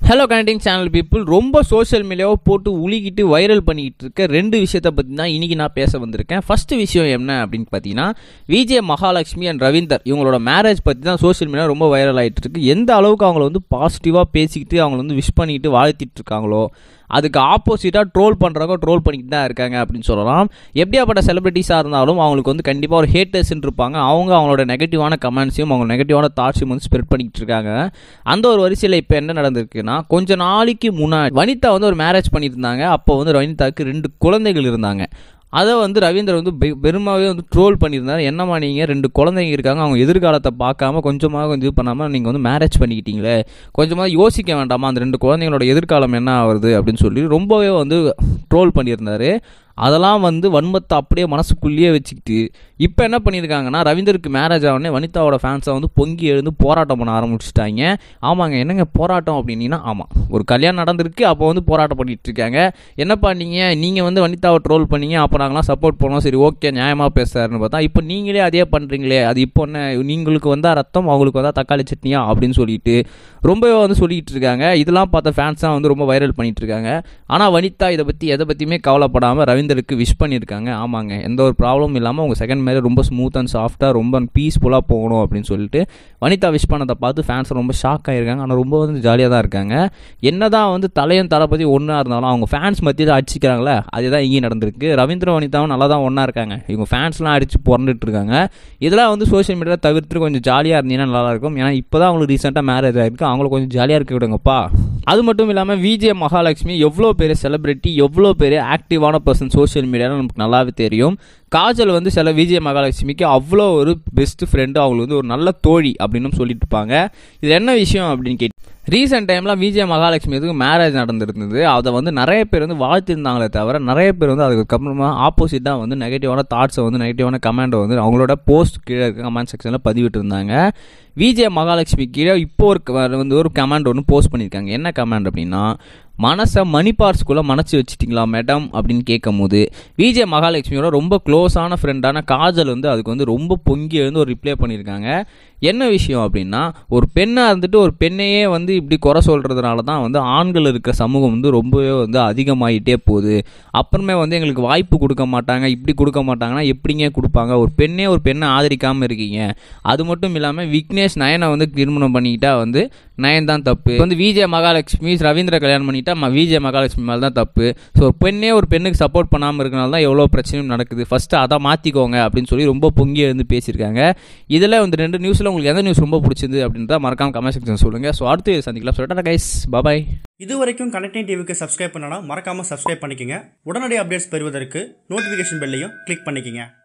hello connecting channel people ரொம்ப social மீடியாவை போட்டு உலுக்கிட்டு வைரல் பண்ணிக்கிட்டு இருக்க ரெண்டு விஷயத்தை பற்றி தான் இன்னைக்கு நான் பேச வந்திருக்கேன் ஃபர்ஸ்ட் விஷயம் என்ன அப்படின்னு பார்த்தீங்கன்னா விஜய் மகாலட்சுமி அண்ட் ரவீந்தர் இவங்களோட மேரேஜ் பற்றி தான் சோஷியல் மீடியா ரொம்ப வைரல் ஆகிட்டு இருக்கு எந்த அளவுக்கு அவங்கள வந்து பாசிட்டிவாக பேசிக்கிட்டு அவங்கள வந்து விஷ் பண்ணிக்கிட்டு வாழ்த்திட்டு இருக்காங்களோ அதுக்கு ஆப்போசிட்டாக ட்ரோல் பண்ணுறவங்க ட்ரோல் பண்ணிக்கிட்டு தான் இருக்காங்க அப்படின்னு சொல்லலாம் எப்படியாப்பட்ட செலிபிரிட்டிஸாக இருந்தாலும் அவங்களுக்கு வந்து கண்டிப்பாக ஒரு ஹேட்டர்ஸ்ன்னு இருப்பாங்க அவங்க அவங்களோட நெகட்டிவான கமெண்ட்ஸையும் அவங்க நெகட்டிவான தாட்ஸையும் வந்து ஸ்ப்ரெட் பண்ணிக்கிட்டு இருக்காங்க அந்த ஒரு வரிசையில் இப்போ என்ன நடந்திருக்குன்னா கொஞ்ச நாளைக்கு முன்னாடி வனிதா வந்து ஒரு மேரேஜ் பண்ணியிருந்தாங்க அப்போ வந்து வனிதாவுக்கு ரெண்டு குழந்தைகள் இருந்தாங்க அதை வந்து ரவீந்தர் வந்து பெ- பெருமாவே வந்து ட்ரோல் பண்ணியிருந்தார் என்னம்மா நீங்கள் ரெண்டு குழந்தைங்க இருக்காங்க அவங்க எதிர்காலத்தை பார்க்காம கொஞ்சமாக கொஞ்சம் இது பண்ணாமல் நீங்கள் வந்து மேரேஜ் பண்ணிக்கிட்டீங்களே கொஞ்சமாக யோசிக்க வேண்டாமா அந்த ரெண்டு குழந்தைங்களோட எதிர்காலம் என்ன ஆகுறது அப்படின்னு சொல்லி ரொம்பவே வந்து ட்ரோல் பண்ணியிருந்தாரு அதெல்லாம் வந்து வன்மத்தை அப்படியே மனசுக்குள்ளேயே வச்சுக்கிட்டு இப்போ என்ன பண்ணியிருக்காங்கன்னா ரவீந்தருக்கு மேரேஜ் ஆகனே வனிதாவோட ஃபேன்ஸை வந்து பொங்கி எழுந்து போராட்டம் பண்ண ஆரம்பிச்சிட்டாங்க ஆமாங்க என்னங்க போராட்டம் அப்படின்னீங்கன்னா ஆமாம் ஒரு கல்யாணம் நடந்திருக்கு அப்போ வந்து போராட்டம் பண்ணிட்டு இருக்காங்க என்ன பண்ணீங்க நீங்கள் வந்து வனிதாவை ட்ரோல் பண்ணீங்க அப்போ நாங்களாம் சப்போர்ட் பண்ணோம் சரி ஓகே நியாயமாக பேசுறாருன்னு பார்த்தா இப்போ நீங்களே அதே பண்ணுறீங்களே அது இப்போ என்ன நீங்களுக்கு வந்தால் ரத்தம் அவங்களுக்கு வந்தால் தக்காளி சட்னியா அப்படின்னு சொல்லிட்டு ரொம்பவே வந்து சொல்லிட்டு இருக்காங்க இதெல்லாம் பார்த்த ஃபேன்ஸ் தான் வந்து ரொம்ப வைரல் பண்ணிட்டு இருக்காங்க ஆனால் வனிதா இதை பற்றி எதை பற்றியுமே கவலைப்படாமல் ரவீந்தருக்கு விஷ் பண்ணியிருக்காங்க ஆமாங்க எந்த ஒரு ப்ராப்ளமும் இல்லாமல் உங்கள் செகண்ட் மேரேஜ் ரொம்ப ஸ்மூத் அண்ட் சாஃப்டாக ரொம்ப பீஸ்ஃபுல்லாக போகணும் அப்படின்னு சொல்லிட்டு வனிதா விஷ் பண்ணதை பார்த்து ஃபேன்ஸ் ரொம்ப ஷாக் ஆகிருக்காங்க ஆனால் ரொம்ப வந்து ஜாலியாக தான் இருக்காங்க என்னதான் வந்து தலையும் தளபதி ஒன்றா இருந்தாலும் அவங்க ஃபேன்ஸ் மத்தியில் அடிச்சிக்கிறாங்களே அதுதான் இங்கேயும் நடந்திருக்கு ரவீந்திர வனிதாவும் நல்லா தான் ஒன்றா இருக்காங்க இவங்க ஃபேன்ஸ்லாம் அடித்து புறந்துட்டு இருக்காங்க இதெல்லாம் வந்து சோஷியல் மீடியாவில் தவிர்த்து கொஞ்சம் ஜாலியாக இருந்தீங்கன்னா நல்லா இருக்கும் ஏன்னா இப்போ தான் அவங்களுக்கு ரீசெண்டாக மேரேஜ் ஆயிருக்கு அவங்கள கொஞ்சம் ஜாலியாக இருக்க விடுங்கப்பா அது மட்டும் இல்லாமல் விஜய் மகாலட்சுமி எவ்வளோ பெரிய செலிபிரிட்டி எவ்வளோ பெரிய ஆக்டிவான பர்சன் சோஷியல் மீடியாவில் நமக்கு நல்லாவே தெரியும் காஜல் வந்து சில விஜய் மகாலட்சுமிக்கு அவ்வளோ ஒரு பெஸ்ட் ஃப்ரெண்டு அவங்களுக்கு வந்து ஒரு நல்ல தோழி அப்படின்னு சொல்லிட்டு இருப்பாங்க இது என்ன விஷயம் அப்படின்னு கேட்டு ரீசெண்ட் டைமில் விஜய் மகாலட்சுமி எதுக்கு மேரேஜ் நடந்திருந்தது அதை வந்து நிறைய பேர் வந்து வாழ்த்திருந்தாங்களே தவிர நிறைய பேர் வந்து அதுக்கப்புறமா ஆப்போசிட்டாக வந்து நெகட்டிவான தாட்ஸை வந்து நெகட்டிவான கமெண்டை வந்து அவங்களோட போஸ்ட் கீழே இருக்க கமெண்ட் செக்ஷனில் பதிவிட்டு இருந்தாங்க விஜய் மகாலட்சுமி கீழே இப்போ ஒரு க- வந்து ஒரு கமெண்ட் ஒன்று போஸ்ட் பண்ணியிருக்காங்க என்ன கமெண்ட் அப்படின்னா மனசை மணி பார்ட்ஸ்குள்ளே மனசு வச்சிட்டிங்களா மேடம் அப்படின்னு கேட்கும்போது விஜய் மகாலட்சுமியோட ரொம்ப க்ளோஸான ஃப்ரெண்டான காஜல் வந்து அதுக்கு வந்து ரொம்ப பொங்கி எழுந்து ஒரு ரிப்ளை பண்ணியிருக்காங்க என்ன விஷயம் அப்படின்னா ஒரு பெண்ணாக இருந்துட்டு ஒரு பெண்ணையே வந்து இப்படி குறை சொல்கிறதுனால தான் வந்து ஆண்கள் இருக்கிற சமூகம் வந்து ரொம்பவே வந்து அதிகமாகிட்டே போகுது அப்புறமே வந்து எங்களுக்கு வாய்ப்பு கொடுக்க மாட்டாங்க இப்படி கொடுக்க மாட்டாங்கன்னா எப்படிங்க கொடுப்பாங்க ஒரு பெண்ணே ஒரு பெண்ணை ஆதரிக்காமல் இருக்கீங்க அது மட்டும் இல்லாமல் விக்னேஷ் நயனை வந்து திருமணம் பண்ணிக்கிட்டா வந்து நயன் தான் தப்பு இப்ப வந்து விஜய் மகாலட்சுமி ரவீந்திர கல்யாணம் பண்ணிட்டா ம- விஜய் மகாலட்சுமி மேலே தான் தப்பு ஸோ ஒரு பெண்ணே ஒரு பெண்ணுக்கு சப்போர்ட் பண்ணாமல் இருக்கனால தான் எவ்வளோ பிரச்சனையும் நடக்குது ஃபர்ஸ்ட் அதை மாற்றிக்கோங்க அப்படின்னு சொல்லி ரொம்ப பொங்கி எழுந்து பேசியிருக்காங்க இதில் வந்து ரெண்டு நியூஸில் உங்களுக்கு எந்த நியூஸ் ரொம்ப பிடிச்சிருந்து அப்படின்றத மறக்காம கமெண்ட் செக்ஷன் சொல்லுங்கள் ஸோ அடுத்து சந்திக்கலாம் சொல்லிட்டா கைஸ் பாய் இது வரைக்கும் கனெக்டிங் டிவிக்கு சப்ஸ்கிரைப் பண்ணனா மறக்காம சப்ஸ்கிரைப் பண்ணிக்கங்க உடனடி அப்டேட்ஸ் பெறுவதற்கு நோட்டிஃபிகேஷன் பெல்லையும் கிளிக் பண்ணிக்கங்க